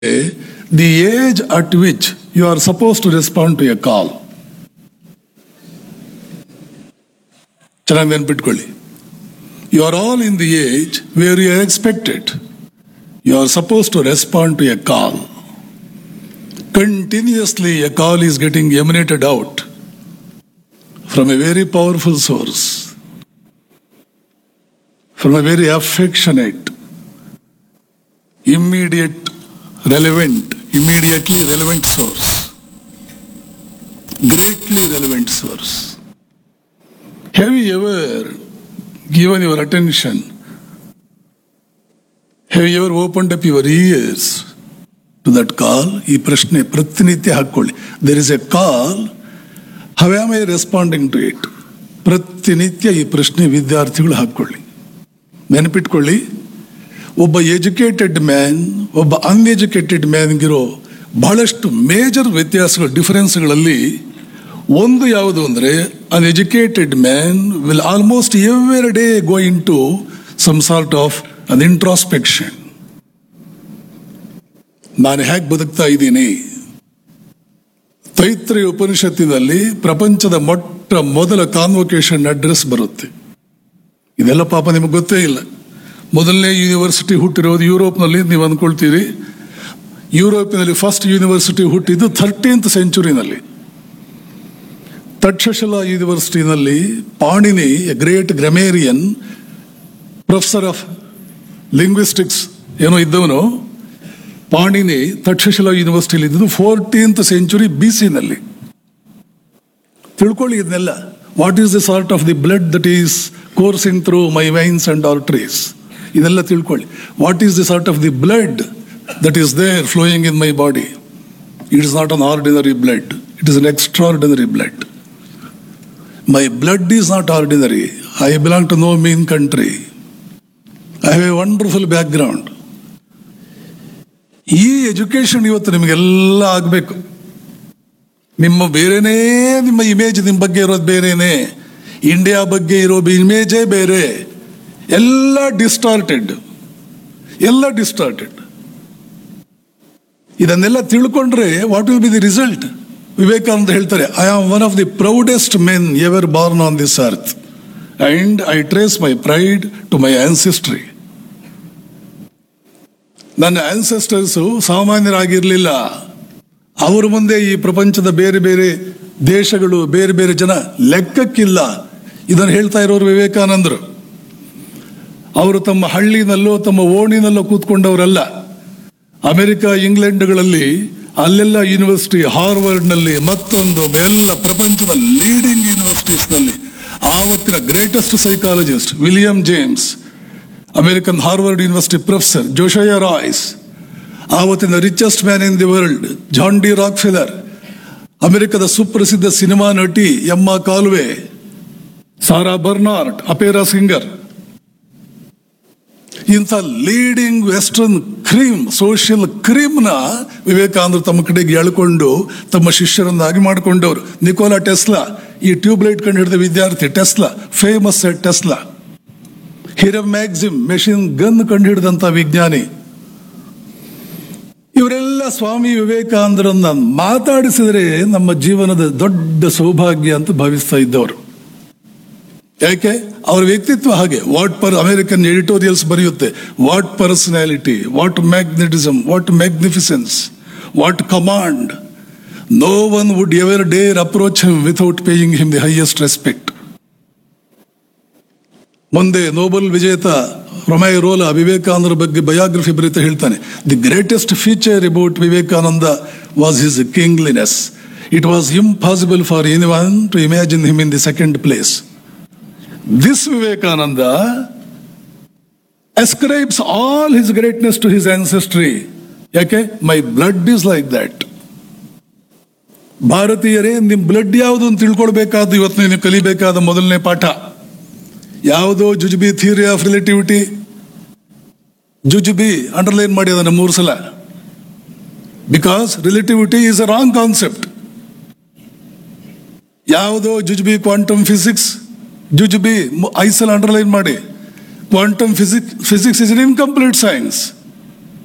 the age at which you are supposed to respond to a call. ಚೆನ್ನಾಗಿ ನೆನ್ಪಿಟ್ಕೊಳ್ಳಿ you are all in the age where you are expected you are suppose to respond to a call continuously a call is getting emanated out from a very powerful source from a very affectionate immediate relevant immediately relevant source greatly relevant source have you ever given your attention have you ever opened up your ears to that call ಈ ಪ್ರಶ್ನೆ ಪ್ರತಿನಿತ್ಯ ಹಾಕೊಳ್ಳಿ there is a call how am I responding to it ಪ್ರತಿನಿತ್ಯ ಈ ಪ್ರಶ್ನೆ ವಿದ್ಯಾರ್ಥಿಗಳು ಹಾಕೊಳ್ಳಿ ನೆನಪಿಟ್ಕೊಳ್ಳಿ ಒಬ್ಬ ಎಜುಕೇಟೆಡ್ ಮ್ಯಾನ್ ಒಬ್ಬ ಅನ್ಎಜುಕೇಟೆಡ್ ಮ್ಯಾನ್ಗಿರೋ ಬಹಳಷ್ಟು ಮೇಜರ್ ವ್ಯತ್ಯಾಸಗಳು ಡಿಫರೆನ್ಸ್ಗಳಲ್ಲಿ ಒಂದು ಯಾವುದು ಅಂದರೆ uneducated man will almost every day go into some sort of an introspection ನಾನು ಹೇಗೆ ಬದುಕ್ತಾ ಇದ್ದೀನಿ ತೈತ್ರಿ ಉಪನಿಷತ್ತಿನಲ್ಲಿ ಪ್ರಪಂಚದ ಮೊಟ್ಟ ಮೊದಲ ಕಾನ್ವೊಕೇಶನ್ ಅಡ್ರೆಸ್ ಬರುತ್ತೆ ಇದೆಲ್ಲ ಪಾಪ ನಿಮಗೆ ಗೊತ್ತೇ ಇಲ್ಲ ಮೊದಲನೇ ಯೂನಿವರ್ಸಿಟಿ ಹುಟ್ಟಿರೋದು ಯುರೋಪ್ನಲ್ಲಿ ನೀವು ಅಂದ್ಕೊಳ್ತೀರಿ ಯುರೋಪಿನಲ್ಲಿ ಫಸ್ಟ್ ಯೂನಿವರ್ಸಿಟಿ ಹುಟ್ಟಿದ್ದು ಥರ್ಟೀನ್ತ್ ಸೆಂಚುರಿನಲ್ಲಿ ತಕ್ಷಶಿಲಾ ಯೂನಿವರ್ಸಿಟಿನಲ್ಲಿ Panini a great grammarian professor of linguistics ಏನೋ ಇದ್ದವನು ಪಾಣಿನಿ ತಕ್ಷಶಿಲಾ ಯೂನಿವರ್ಸಿಟಿಯಲ್ಲಿ ಇದ್ದು ಫೋರ್ಟೀನ್ತ್ ಸೆಂಚುರಿ ಬಿ ಸಿನಲ್ಲಿ ತಿಳ್ಕೊಳ್ಳಿ ಇದನ್ನೆಲ್ಲ what is the sort of the blood that is coursing through my veins and arteries ಇದೆಲ್ಲ ತಿಳ್ಕೊಳ್ಳಿ what is the sort of the blood that is there flowing in my body it is not an ordinary blood it is an extraordinary blood my blood is not ordinary I belong to no mean country I have a wonderful background ಈ education ಇವತ್ತು ನಿಮಗೆಲ್ಲ ಆಗಬೇಕು ನಿಮ್ಮ ಬೇರೆನೇ ನಿಮ್ಮ image ನಿಮ್ಮ ಬಗ್ಗೆ ಇರೋದು ಬೇರೆನೇ ಇಂಡಿಯಾ ಬಗ್ಗೆ ಇರೋ ಇಮೇಜೇ ಬೇರೆ ಎಲ್ಲ ಡಿಸ್ಟಾರ್ಟೆಡ್ ಎಲ್ಲ ಡಿಸ್ಟಾರ್ಟೆಡ್ ಇದನ್ನೆಲ್ಲ ತಿಳ್ಕೊಂಡ್ರೆ what will be the result Vivekananda ಹೇಳ್ತಾರೆ I am one of the proudest men ever born on this earth and I trace my pride to my ancestry ನನ್ನ ಆನ್ಸೆಸ್ಟರ್ಸು ಸಾಮಾನ್ಯರಾಗಿರಲಿಲ್ಲ ಅವರ ಮುಂದೆ ಈ ಪ್ರಪಂಚದ ಬೇರೆ ಬೇರೆ ದೇಶಗಳು ಬೇರೆ ಬೇರೆ ಜನ ಲೆಕ್ಕಕ್ಕಿಲ್ಲ ಇದನ್ನು ಹೇಳ್ತಾ ಇರೋರು ವಿವೇಕಾನಂದರು ಅವರು ತಮ್ಮ ಹಳ್ಳಿನಲ್ಲೋ ತಮ್ಮ ಓಣಿನಲ್ಲೋ ಕೂತ್ಕೊಂಡವರಲ್ಲ ಅಮೆರಿಕ ಇಂಗ್ಲೆಂಡ್ಗಳಲ್ಲಿ ಅಲ್ಲೆಲ್ಲ ಯೂನಿವರ್ಸಿಟಿ ಹಾರ್ವರ್ಡ್ನಲ್ಲಿ ಮತ್ತೊಂದು ಎಲ್ಲ ಪ್ರಪಂಚದ ಲೀಡಿಂಗ್ ಯೂನಿವರ್ಸಿಟೀಸ್ನಲ್ಲಿ ಆವತ್ತಿನ greatest psychologist William James American Harvard University professor Josiah Royce ಆವತ್ತಿನ richest man in the world John D Rockefeller ಅಮೆರಿಕದ ಸುಪ್ರಸಿದ್ಧ ಸಿನಿಮಾ ನಟಿ Emma Calve Sarah Bernhardt opera singer ಇಂಥ ಲೀಡಿಂಗ್ ವೆಸ್ಟರ್ನ್ ಕ್ರೀಮ್ ಸೋಷಿಯಲ್ ಕ್ರೀಮ್ನ ವಿವೇಕಾನಂದರು ತಮ್ಮ ಕಡೆಗೆ ಎಳ್ಕೊಂಡು ತಮ್ಮ ಶಿಷ್ಯರನ್ನಾಗಿ ಮಾಡಿಕೊಂಡವರು ನಿಕೋಲಾ ಟೆಸ್ಲಾ ಈ ಟ್ಯೂಬ್ಲೈಟ್ ಕಂಡು ಹಿಡಿದ ವಿದ್ಯಾರ್ಥಿ Tesla famous Tesla Hiram Maxim machine gun ಕಂಡು ಹಿಡಿದಂಥ ವಿಜ್ಞಾನಿ ಇವರೆಲ್ಲ ಸ್ವಾಮಿ ವಿವೇಕಾನಂದರನ್ನ ಮಾತಾಡಿಸಿದರೆ ನಮ್ಮ ಜೀವನದ ದೊಡ್ಡ ಸೌಭಾಗ್ಯ ಅಂತ ಭಾವಿಸ್ತಾ ಇದ್ದವರು ಯಾಕೆ ಅವರ ವ್ಯಕ್ತಿತ್ವ ಹಾಗೆ ವಾಟ್ ಪರ್ ಅಮೆರಿಕನ್ ಎಡಿಟೋರಿಯಲ್ಸ್ ಬರೆಯುತ್ತೆ what personality what magnetism what magnificence what command no one would ever dare approach him without paying him the highest respect ಮುಂದೆ ನೋಬೆಲ್ ವಿಜೇತ ರೊಮೈ ರೋಲಾ ವಿವೇಕಾನಂದರ ಬಗ್ಗೆ ಬಯೋಗ್ರಫಿ ಬರೀತಾ ಹೇಳ್ತಾನೆ the greatest feature about Vivekananda was his kingliness it was impossible for anyone to imagine him in the second place this Vivekananda ascribes all his greatness to his ancestry. ಯಾಕೆ my blood is like that ಭಾರತೀಯರೇ ನಿಮ್ blood ಯಾವುದು ಅಂತ ತಿಳ್ಕೊಳ್ಬೇಕಾದ ಇವತ್ತು ನೀವು ಕಲಿಬೇಕಾದ ಮೊದಲನೇ ಪಾಠ ಯಾವುದೋ ಜುಜುಬಿ ಥಿಯರಿ ಆಫ್ ರಿಲೇಟಿವಿಟಿ ಜುಜುಬಿ ಅಂಡರ್ಲೈನ್ ಮಾಡಿ ಅದನ್ನು ಮೂರು ಸಲ because relativity is a wrong concept ಯಾವುದೋ ಜುಜುಬಿ ಕ್ವಾಂಟಮ್ ಫಿಸಿಕ್ಸ್ ಜುಜುಬಿ ಐದು ಸಲ ಅಂಡರ್ಲೈನ್ ಮಾಡಿ quantum physics physics is in incomplete science